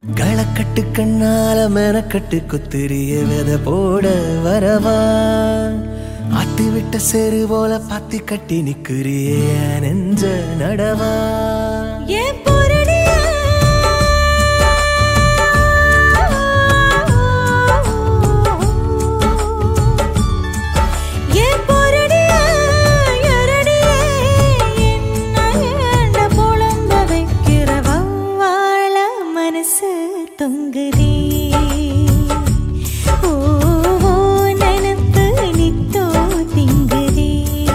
களக்கட்டு கண்ணால மெனக்கட்டு குத்திரிய வித போட வரவா ஆத்தி விட்ட செரு போல பாத்தி கட்டி நிக்கிறிய நெஞ்ச நடவா ஏன் பொருளிய ஏன் பொருளிய எரடியே என்ன ஏண்ட புலம்ப வைக்கிற வவ்வாழ மனசு தொங்குதே ஓ ஓ, நினப்பு நித்தோ திங்குதே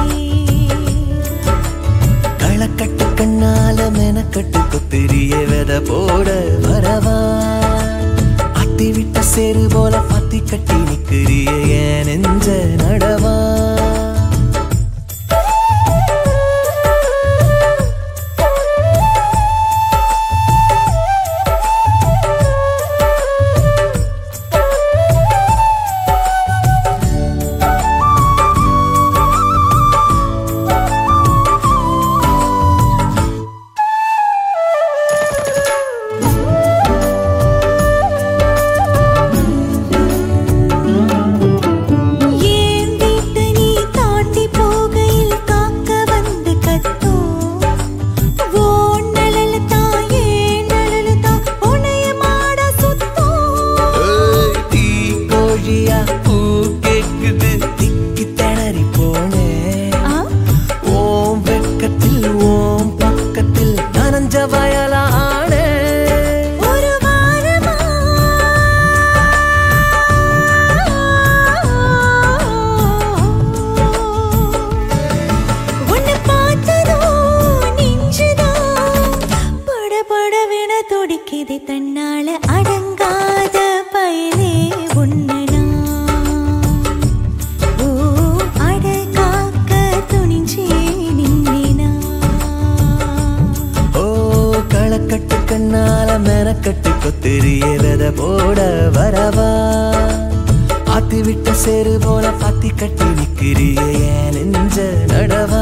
களக்கட்டு கண்ணால மெனக்கட்டு குத்திரிய வித போட வரவா ஆத்தி விட்ட செரு போல பாத்தி கட்டி நிக்கிறிய என் நெஞ்ச நடவா ஏன் வீட்டு நீ தாண்டி போகையில் காக்க வந்து கத்தும் ஓ நழல தாயே நழல தா உனைய மாட சுத்தும் ஏய், தீ கோழியா பூ கேக்குது திக்கி திணறி போனேன் ஆ ஓம் வெக்கத்தில் ஓம் பக்கத்தில் நனைஞ்ச வயலானே ஒரு வாரமா உன்னை பார்த்ததோ நெஞ்சுதான் படபடவென துடிக்குது தன்னால அடங்காத பயலே உன்னனா ஓ அடகாக்க துணிஞ்சே நின்னினா ஓ களக்கட்டு கண்ணால மெனக்கட்டு கொத்திரிய வித போட வரவா ஆத்தி விட்ட செரு போல பாத்தி கட்டி நிக்கிறிய என் நெஞ்ச நடவா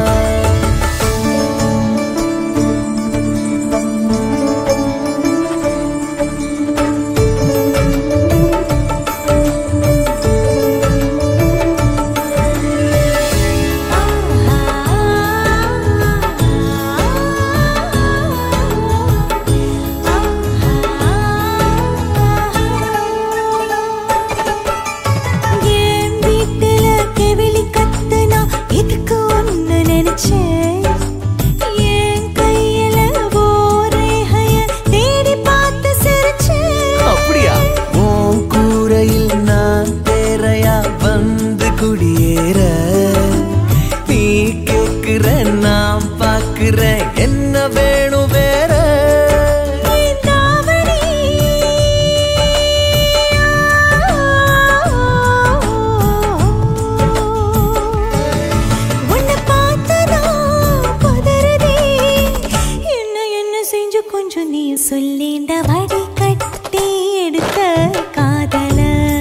என் வீட்டுல கெவிலி கத்துனா இதுக்கு ஒண்ணு நினைச்சேன் என் கையில ஓரேகைய தேடி பார்த்து சிரிச்சேன் அப்படியா உன் கூரையில் நான் தேரையா வந்து குடியேற நீ கேக்குற நான் பாக்குறேன் என்ன வேணும் வேற என் தாவணி உன்னை பார்த்ததா பதறுதே என்ன என்ன செஞ்சு கொஞ்சம் நீ சொல்லேண்ட வடி கட்டி எடுத்த காதல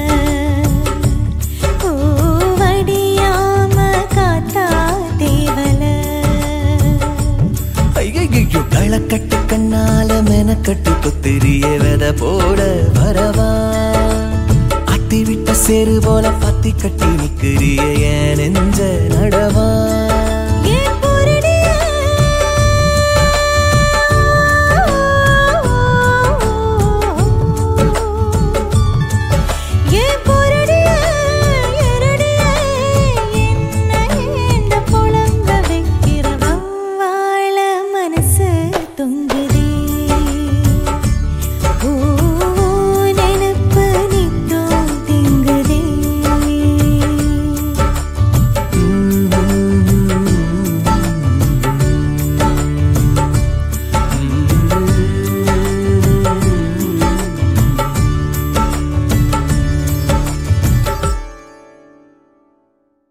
ஓ வடியாம காத்தா தேவல ஐயோ களக்கட்டு கண்ணால மெனக்கட்டு குத்திரிய வித போட வரவா அத்தி விட்ட செரு போல பத்தி கட்டி நிக்கிறிய என் நெஞ்ச நடவா